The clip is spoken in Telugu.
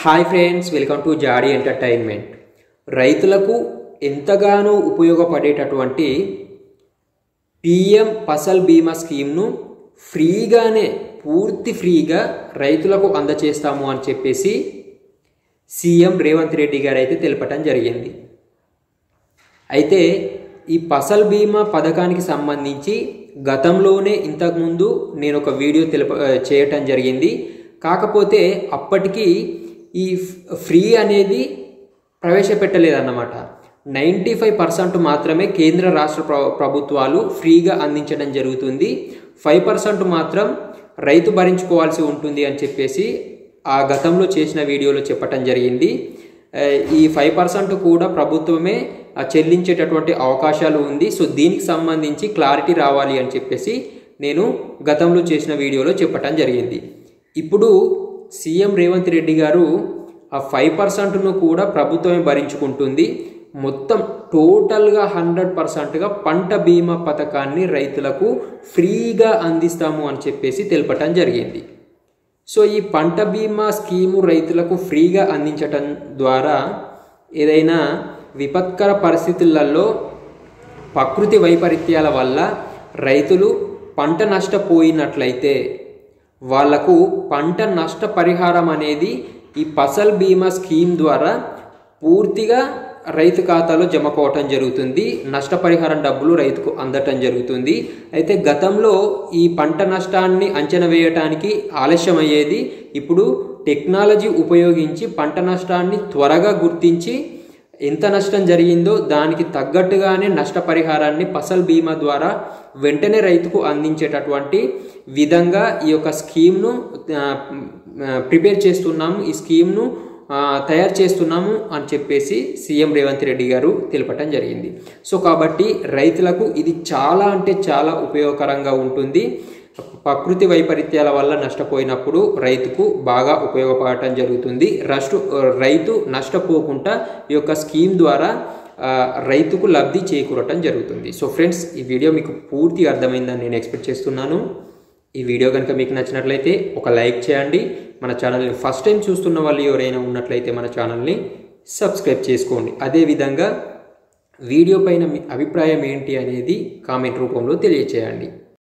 hi friends welcome to Jadi entertainment రైతులకు ఎంతగానో ఉపయోగపడేటటువంటి పిఎం ఫసల్ బీమా స్కీమ్ను ఫ్రీగానే పూర్తి ఫ్రీగా రైతులకు అందచేస్తాము అని చెప్పేసి సీఎం రేవంత్ రెడ్డి గారు అయితే తెలపటం జరిగింది అయితే ఈ ఫసల్ బీమా పథకానికి సంబంధించి గతంలోనే ఇంతకుముందు నేను ఒక వీడియో తెలప చేయటం జరిగింది కాకపోతే అప్పటికి ఈ ఫ్రీ అనేది ప్రవేశపెట్టలేదన్నమాట నైంటీ ఫైవ్ పర్సెంట్ మాత్రమే కేంద్ర రాష్ట్ర ప్ర ప్రభుత్వాలు ఫ్రీగా అందించడం జరుగుతుంది ఫైవ్ పర్సెంట్ మాత్రం రైతు భరించుకోవాల్సి ఉంటుంది అని చెప్పేసి ఆ గతంలో చేసిన వీడియోలో చెప్పటం జరిగింది ఈ ఫైవ్ పర్సెంట్ కూడా ప్రభుత్వమే చెల్లించేటటువంటి అవకాశాలు ఉంది సో దీనికి సంబంధించి క్లారిటీ రావాలి అని చెప్పేసి నేను గతంలో చేసిన వీడియోలో చెప్పటం జరిగింది ఇప్పుడు సీఎం రేవంత్ రెడ్డి గారు ఆ ఫైవ్ పర్సెంట్ను కూడా ప్రభుత్వమే భరించుకుంటుంది మొత్తం టోటల్గా హండ్రెడ్ పర్సెంట్గా పంట బీమా పథకాన్ని రైతులకు ఫ్రీగా అందిస్తాము అని చెప్పేసి తెలపటం జరిగింది సో ఈ పంట బీమా స్కీము రైతులకు ఫ్రీగా అందించటం ద్వారా ఏదైనా విపత్కర పరిస్థితులలో ప్రకృతి వైపరీత్యాల వల్ల రైతులు పంట నష్టపోయినట్లయితే వాళ్లకు పంట నష్టపరిహారం అనేది ఈ ఫసల్ బీమా స్కీమ్ ద్వారా పూర్తిగా రైతు ఖాతాలో జమ కావటం జరుగుతుంది నష్టపరిహారం డబ్బులు రైతుకు అందటం జరుగుతుంది అయితే గతంలో ఈ పంట నష్టాన్ని అంచనా వేయటానికి ఆలస్యం అయ్యేది ఇప్పుడు టెక్నాలజీ ఉపయోగించి పంట నష్టాన్ని త్వరగా గుర్తించి ఎంత నష్టం జరిగిందో దానికి తగ్గట్టుగానే నష్టపరిహారాన్ని ఫసల్ బీమా ద్వారా వెంటనే రైతుకు అందించేటటువంటి విధంగా ఈ యొక్క స్కీమ్ను ప్రిపేర్ చేస్తున్నాము ఈ స్కీమ్ను తయారు చేస్తున్నాము అని చెప్పేసి సీఎం రేవంత్ రెడ్డి గారు తెలపటం జరిగింది సో కాబట్టి రైతులకు ఇది చాలా అంటే చాలా ఉపయోగకరంగా ఉంటుంది ప్రకృతి వైపరీత్యాల వల్ల నష్టపోయినప్పుడు రైతుకు బాగా ఉపయోగపడటం జరుగుతుంది రష్టు రైతు నష్టపోకుండా ఈ యొక్క స్కీమ్ ద్వారా రైతుకు లబ్ధి చేకూరటం జరుగుతుంది సో ఫ్రెండ్స్ ఈ వీడియో మీకు పూర్తిగా అర్థమైందని నేను ఎక్స్పెక్ట్ చేస్తున్నాను ఈ వీడియో కనుక మీకు నచ్చినట్లయితే ఒక లైక్ చేయండి మన ఛానల్ని ఫస్ట్ టైం చూస్తున్న వాళ్ళు ఎవరైనా ఉన్నట్లయితే మన ఛానల్ని సబ్స్క్రైబ్ చేసుకోండి అదేవిధంగా వీడియో పైన మీ అభిప్రాయం ఏంటి అనేది కామెంట్ రూపంలో తెలియచేయండి